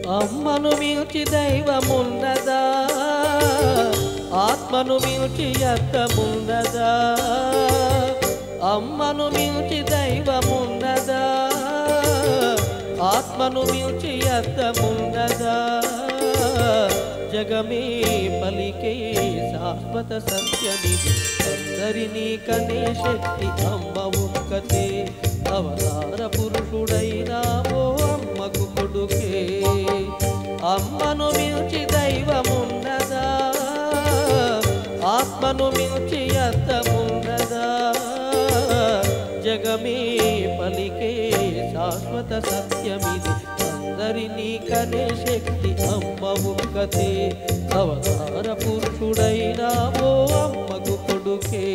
అమ్మను మిల్చి దైవమున్నదా ఆత్మను మిల్చి అర్థమున్నదా అమ్మను మిల్చి దైవమున్నదా ఆత్మను మిల్చి అర్థమున్నదా జగమే పలికే శాశ్వత సత్యమిది అందరినీ కనే శక్తి అమ్మ ఒక్కతే అవతార పురుషుడైనా ఓ అమ్మకు కొడుకే అమ్మను మిల్చి దైవమున్నదా ఆత్మను మిల్చి అర్థమున్నదా జగమే పలికే శాశ్వత సత్యమిది అందరినీ కనే శక్తి అమ్మ ఒక్కతే అవతార పురుషుడైనా ఓ అమ్మకు కొడుకే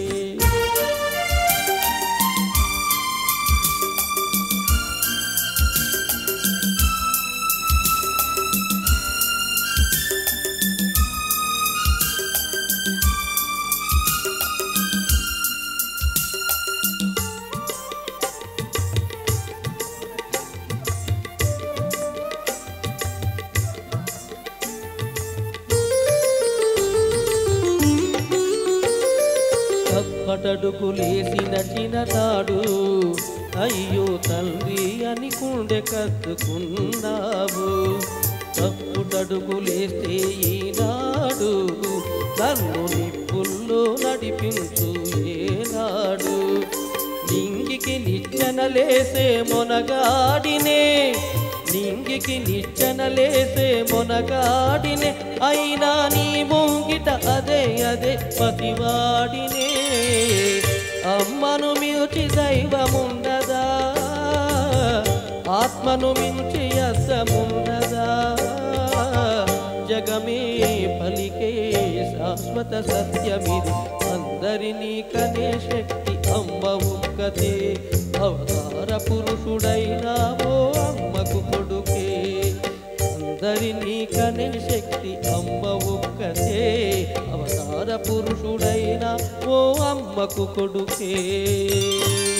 తప్పటడుకు లేసిన చిన్ననాడు అయ్యో తండ్రి అని కుండె కత్తుకున్నావు తప్పుటడుకు లేస్తే ఈనాడు నన్ను నిప్పుల్లో నడిపించు ఏనాడు నింగికి నిచ్చెన లేసే మొనగాడినే నింగికి నిచ్చెన లేసే మొనగాడినే అయినా నీ ముంగిట అదే అదే పతివాడినే అమ్మను మిల్చి దైవమున్నదా ఆత్మను మించి అర్థమున్నదా జగమే పలికే శాశ్వత సత్యమిది అందరినీ కనే శక్తి అమ్మ ఒక్కతే అవతార పురుషుడైనా ఓ అమ్మకు కొడుకే అందరినీ కనే శక్తి అమ్మ ఒక్కతే అవతార పురుషుడైనా ఓ అమ్మకు కొడుకే